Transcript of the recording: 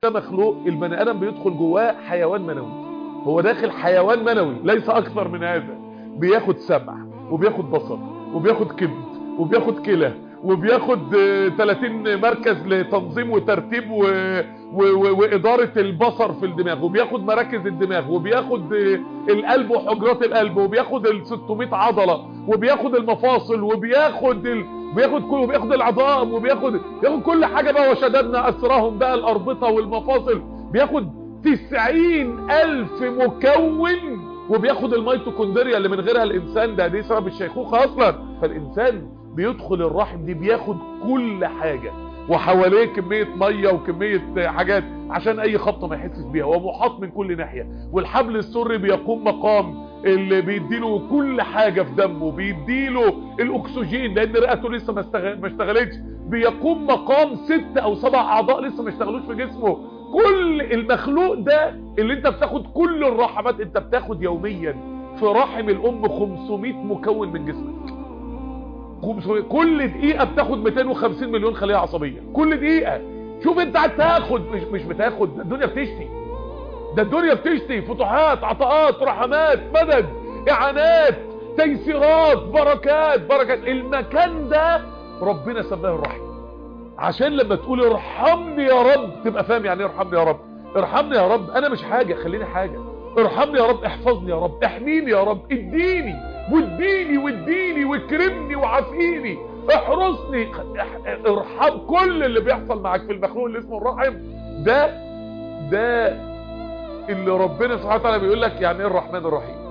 ده مخلوق البني ادم بيدخل جواه حيوان منوي هو داخل حيوان منوي ليس اكثر من هذا بياخد سمع وبياخد بصر وبياخد كبد وبياخد كلى وبياخد آه، 30 مركز لتنظيم وترتيب و... و... و... وإدارة البصر في الدماغ وبياخد مراكز الدماغ وبياخد آه، القلب وحجرات القلب وبياخد ال 600 عضلة وبياخد المفاصل وبياخد ال... بياخد كل وبياخد العظام وبياخد بياخد كل حاجة بقى وشددنا أسرهم بقى الأربطة والمفاصل بياخد 90 ألف مكون وبياخد الميتوكوندريا اللي من غيرها الإنسان ده دي سبب الشيخوخة أصلا فالإنسان بيدخل الرحم دي بياخد كل حاجة وحواليه كمية مية وكمية حاجات عشان اي خبطة ما يحسش بيها هو محاط من كل ناحية والحبل السري بيقوم مقام اللي بيديله كل حاجة في دمه بيديله الاكسجين لان رئته لسه ما استغ- ما اشتغلتش بيقوم مقام ست او سبع اعضاء لسه ما اشتغلوش في جسمه كل المخلوق ده اللي انت بتاخد كل الرحمات انت بتاخد يوميا في رحم الام 500 مكون من جسمك 500 كل دقيقة بتاخد 250 مليون خلية عصبية كل دقيقة شوف انت هتاخد مش مش بتاخد ده الدنيا بتشتي ده الدنيا بتشتي فتوحات عطاءات رحمات مدد اعانات تيسيرات بركات بركات المكان ده ربنا سماه الرحم عشان لما تقول ارحمني يا رب تبقى فاهم يعني ايه ارحمني يا رب ارحمني يا رب انا مش حاجة خليني حاجة ارحمني يا رب احفظني يا رب احميني يا رب اديني واديني واديني واكرمني وعافيني احرسني اح- ارحم كل اللي بيحصل معاك في المخلوق اللي اسمه الرحم ده ده اللي ربنا سبحانه وتعالى بيقول لك يعني ايه الرحمن الرحيم